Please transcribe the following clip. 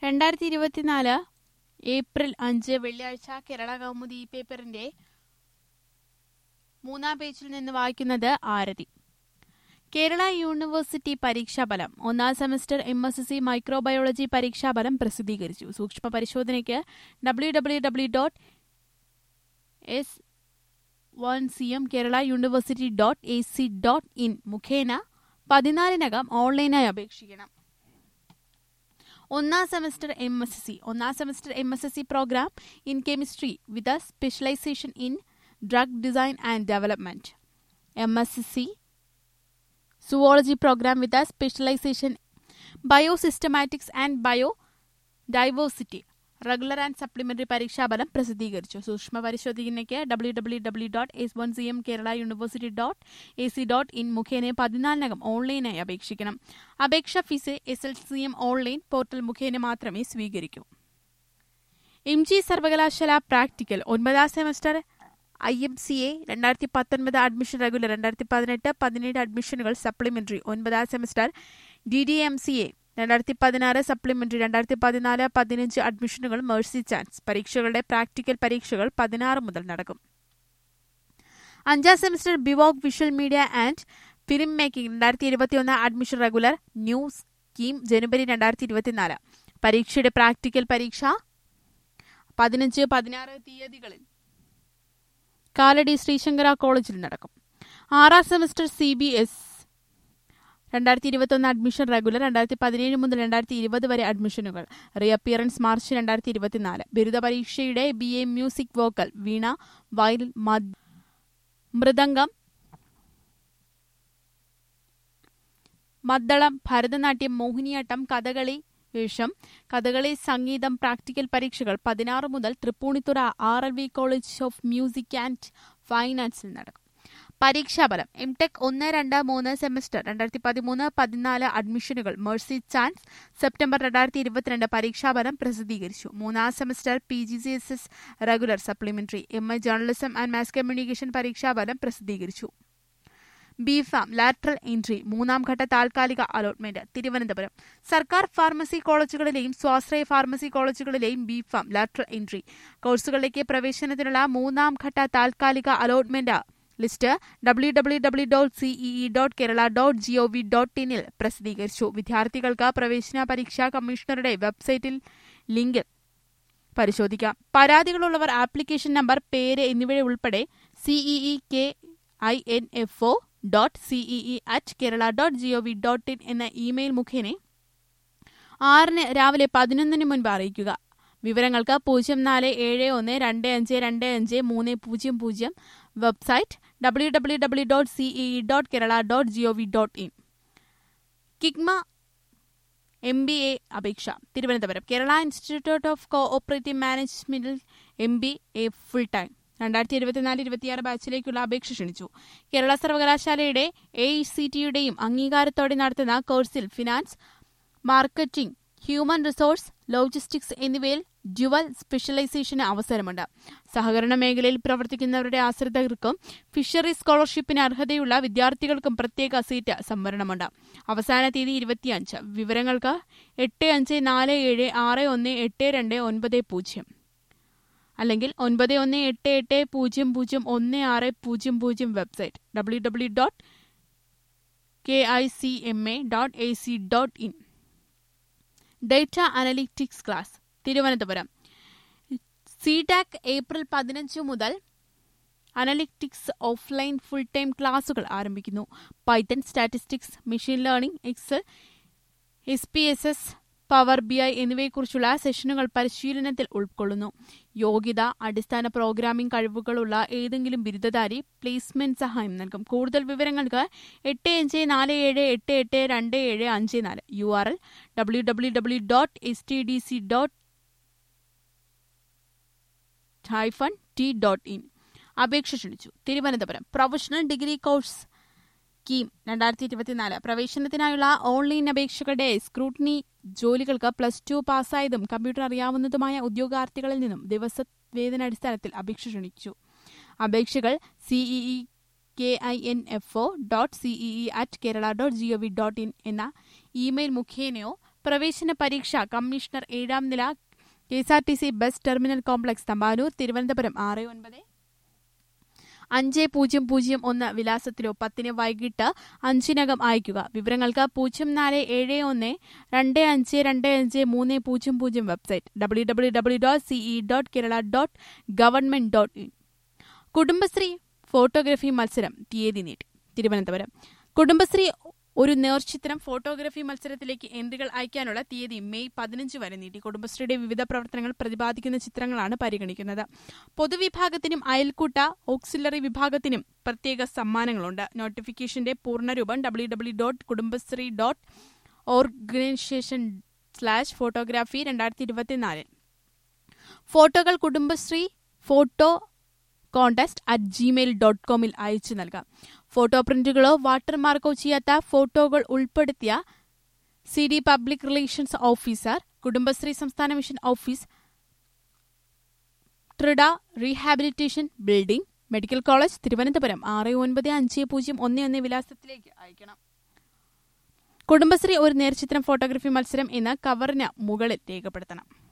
രണ്ടായിരത്തി ഇരുപത്തിനാല് ഏപ്രിൽ അഞ്ച് വെള്ളിയാഴ്ച കേരള കൗമുദി ഈ പേപ്പറിന്റെ മൂന്നാം പേജിൽ നിന്ന് വായിക്കുന്നത് ആരതി കേരള യൂണിവേഴ്സിറ്റി പരീക്ഷാഫലം ഒന്നാം semester M S S C microbiology പരീക്ഷാഫലം പ്രസിദ്ധീകരിച്ചു സൂക്ഷ്മ പരിശോധനയ്ക്ക് W W W dot S one C M Kerala university dot A C dot in മുഖേന പതിനാലിനകം ഓൺലൈനായി അപേക്ഷിക്കണം ഒന്നാം സെമസ്റ്റർ എം എസ് സി ഒന്നാം semester M S S C program in chemistry with specialisation in drug design and development M S C zoology program with specialisation biosystematics and biodiversity regular and supplementary പരീക്ഷാഫലം പ്രസിദ്ധീകരിച്ചു സൂക്ഷ്മ പരിശോധനയ്ക്ക് W W W dot S one C M Kerala university dot A C dot in മുഖേന പതിനാലിനകം ഓൺലൈനായി അപേക്ഷിക്കണം അപേക്ഷാ fees S L C M online portal മുഖേന മാത്രമേ സ്വീകരിക്കൂ എം ജി സർവകലാശാല പ്രാക്ടിക്കൽ ഒൻപതാം semester I M C A രണ്ടായിരത്തി പത്തൊൻപത് അഡ്മിഷൻ റെഗുലർ രണ്ടായിരത്തി പതിനെട്ട് പതിനേഴ് അഡ്മിഷനുകൾ സപ്ലിമെന്ററി ഒൻപതാം semester D D M C A രണ്ടായിരത്തി പതിനാറ് സപ്ലിമെന്ററി രണ്ടായിരത്തി പതിനാല് പതിനഞ്ച് അഡ്മിഷനുകൾ മേഴ്സി ചാൻസ് പരീക്ഷകളുടെ പ്രാക്ടിക്കൽ പരീക്ഷകൾ പതിനാറ് മുതൽ നടക്കും അഞ്ചാം semester BVoc visual media and film making രണ്ടായിരത്തി ഇരുപത്തിയൊന്ന് അഡ്മിഷൻ റെഗുലർ ന്യൂ സ്കീം ജനുവരി രണ്ടായിരത്തി ഇരുപത്തിനാല് പരീക്ഷയുടെ പ്രാക്ടിക്കൽ പരീക്ഷ പതിനഞ്ച് പതിനാറ് തീയതികളിൽ കാലടി ശ്രീശങ്കര കോളേജിൽ നടക്കും ആറാം സെമസ്റ്റർ സി ബി എസ് രണ്ടായിരത്തി ഇരുപത്തൊന്ന് അഡ്മിഷൻ റെഗുലർ രണ്ടായിരത്തി പതിനേഴ് മുതൽ രണ്ടായിരത്തി ഇരുപത് വരെ അഡ്മിഷനുകൾ റീഅപ്പിയറൻസ് മാർച്ച് രണ്ടായിരത്തി ഇരുപത്തിനാല് ബിരുദ പരീക്ഷയുടെ B A music vocal veena violin mridangam maddalam Bharatanatyam Mohiniyattam Kathakali വേഷം കഥകളി സംഗീതം പ്രാക്ടിക്കൽ പരീക്ഷകൾ പതിനാറ് മുതൽ Tripunithura R L V college of music and fine ആർട്സിൽ നടക്കും പരീക്ഷാഫലം എം ടെക് ഒന്ന് രണ്ട് മൂന്ന് സെമസ്റ്റർ രണ്ടായിരത്തി പതിമൂന്ന് പതിനാല് അഡ്മിഷനുകൾ മേഴ്സി ചാൻസ് സെപ്റ്റംബർ രണ്ടായിരത്തി ഇരുപത്തിരണ്ട് പരീക്ഷാഫലം പ്രസിദ്ധീകരിച്ചു മൂന്നാം semester P G C S S regular supplementary M A journalism and mass communication പരീക്ഷാഫലം പ്രസിദ്ധീകരിച്ചു ബി ഫാം ലാറ്ററൽ എൻട്രി മൂന്നാം ഘട്ട താൽക്കാലിക അലോട്ട്മെന്റ് തിരുവനന്തപുരം സർക്കാർ ഫാർമസി കോളേജുകളിലെയും സ്വാശ്രയ ഫാർമസി കോളേജുകളിലെയും ബി ഫാം ലാറ്ററൽ എൻട്രി കോഴ്സുകളിലേക്ക് പ്രവേശനത്തിനുള്ള മൂന്നാം ഘട്ട താൽക്കാലിക allotment list W W W dot C E E dot Kerala dot G O V dot ഇനിൽ പ്രസിദ്ധീകരിച്ചു വിദ്യാർത്ഥികൾക്ക് പ്രവേശന പരീക്ഷാ കമ്മീഷണറുടെ വെബ്സൈറ്റിൽ ലിങ്ക് പരിശോധിക്കാം പരാതികളുള്ളവർ ആപ്ലിക്കേഷൻ നമ്പർ പേര് എന്നിവ ഉൾപ്പെടെ C E E K I N F O dot C E E at Kerala dot G O V dot in എന്ന ഇമെയിൽ മുഖേന ആറിന് രാവിലെ പതിനൊന്നിന് മുൻപ് അറിയിക്കുക വിവരങ്ങൾക്ക് പൂജ്യം നാല് ഏഴ് ഒന്ന് രണ്ട് അഞ്ച് രണ്ട് അഞ്ച് മൂന്ന് പൂജ്യം പൂജ്യം website W W W dot C E E dot Kerala dot G O V dot in KICMA M B A അപേക്ഷ Thiruvananthapuram Kerala institute of cooperative മാനേജ്മെന്റിൽ M B A full time രണ്ടായിരത്തി ഇരുപത്തിനാല് ഇരുപത്തിയാറ് ബാച്ചിലേക്കുള്ള അപേക്ഷ ക്ഷണിച്ചു കേരള സർവകലാശാലയുടെ എ സി ടിയുടെയും അംഗീകാരത്തോടെ നടത്തുന്ന കോഴ്സിൽ finance marketing human resource logistics എന്നിവയിൽ ഡ്യുവൽ സ്പെഷ്യലൈസേഷന് അവസരമുണ്ട് സഹകരണ മേഖലയിൽ പ്രവർത്തിക്കുന്നവരുടെ ആശ്രിതർക്കും ഫിഷറി സ്കോളർഷിപ്പിന് അർഹതയുള്ള വിദ്യാർത്ഥികൾക്കും പ്രത്യേക സീറ്റ് സംവരണമുണ്ട് അവസാന തീയതി ഇരുപത്തിയഞ്ച് വിവരങ്ങൾക്ക് എട്ട് അഞ്ച് നാല് ഏഴ് ആറ് ഒന്ന് എട്ട് രണ്ട് ഒൻപത് പൂജ്യം അല്ലെങ്കിൽ ഒൻപത് ഒന്ന് എട്ട് എട്ട് പൂജ്യം പൂജ്യം ഒന്ന് ആറ് പൂജ്യം പൂജ്യം website W W dot K I C M A dot A C dot in data analytics class Thiruvananthapuram CDAC April പതിനഞ്ച് മുതൽ അനലിറ്റിക്സ് ഓഫ്ലൈൻ ഫുൾ ടൈം ക്ലാസുകൾ ആരംഭിക്കുന്നു Python statistics machine learning Excel S P S S power B I എന്നിവയെക്കുറിച്ചുള്ള സെഷനുകൾ പരിശീലനത്തിൽ ഉൾക്കൊള്ളുന്നു യോഗ്യത അടിസ്ഥാന പ്രോഗ്രാമിംഗ് കഴിവുകളുള്ള ഏതെങ്കിലും ബിരുദധാരി പ്ലേസ്മെന്റ് സഹായം നൽകും കൂടുതൽ വിവരങ്ങൾക്ക് എട്ട് അഞ്ച് നാല് ഏഴ് എട്ട് എട്ട് രണ്ട് ഏഴ് അഞ്ച് നാല് U R L W W W dot S T D C dot hyphen T dot in അപേക്ഷ ക്ഷണിച്ചു Thiruvananthapuram professional degree course scheme രണ്ടായിരത്തി ഇരുപത്തിനാല് പ്രവേശനത്തിനായുള്ള ഓൺലൈൻ അപേക്ഷകളുടെ സ്ക്രൂട്ടിനി ജോലികൾക്ക് പ്ലസ് ടു പാസ്സായതും കമ്പ്യൂട്ടർ അറിയാവുന്നതുമായ ഉദ്യോഗാർത്ഥികളിൽ നിന്നും ദിവസ വേതനാടിസ്ഥാനത്തിൽ അപേക്ഷ ക്ഷണിച്ചു അപേക്ഷകൾ C E E K I N F O dot C E E at Kerala dot G O V dot in എന്ന ഇമെയിൽ മുഖേനയോ പ്രവേശന പരീക്ഷ കമ്മീഷണർ ഏഴാം നില K S R T C bus terminal complex Thampanoor Thiruvananthapuram ആറ് ഒൻപത് അഞ്ച് പൂജ്യം പൂജ്യം ഒന്ന് വിലാസത്തിലോ പത്തിന് വൈകിട്ട് അഞ്ചിനകം അയയ്ക്കുക വിവരങ്ങൾക്ക് പൂജ്യം നാല് ഏഴ് ഒന്ന് രണ്ട് അഞ്ച് രണ്ട് അഞ്ച് മൂന്ന് പൂജ്യം പൂജ്യം website W W W dot C E dot Kerala dot government dot in Kudumbashree photography മത്സരം തീയതി നീട്ടി തിരുവനന്തപുരം കുടുംബശ്രീ ഒരു നേർചിത്രം ഫോട്ടോഗ്രാഫി മത്സരത്തിലേക്ക് എൻട്രികൾ അയക്കാനുള്ള തീയതി മെയ് പതിനഞ്ച് വരെ നീട്ടി കുടുംബശ്രീയുടെ വിവിധ പ്രവർത്തനങ്ങൾ പ്രതിപാദിക്കുന്ന ചിത്രങ്ങളാണ് പരിഗണിക്കുന്നത് പൊതുവിഭാഗത്തിനും അയൽക്കൂട്ട ഓക്സിലറി വിഭാഗത്തിനും പ്രത്യേക സമ്മാനങ്ങളുണ്ട് നോട്ടിഫിക്കേഷന്റെ പൂർണ്ണരൂപം W W dot Kudumbashree dot organisation slash photography രണ്ടായിരത്തി ഇരുപത്തിനാലിൽ ഫോട്ടോകൾ Kudumbashree photo contest at Gmail dot കോമിൽ അയച്ചു നൽകാം ഫോട്ടോ പ്രിന്റുകളോ വാട്ടർമാർക്കോ ചെയ്യാത്ത ഫോട്ടോകൾ ഉൾപ്പെടുത്തിയ C D public relations officer Kudumbashree സംസ്ഥാന mission office TRIDA rehabilitation building medical college Thiruvananthapuram ആറ് ഒൻപത് അഞ്ച് പൂജ്യം ഒന്ന് ഒന്ന് വിലാസത്തിലേക്ക് അയക്കണം കുടുംബശ്രീ ഒരു നേർചിത്രം ഫോട്ടോഗ്രാഫി മത്സരം എന്ന് കവറിന് മുകളിൽ രേഖപ്പെടുത്തണം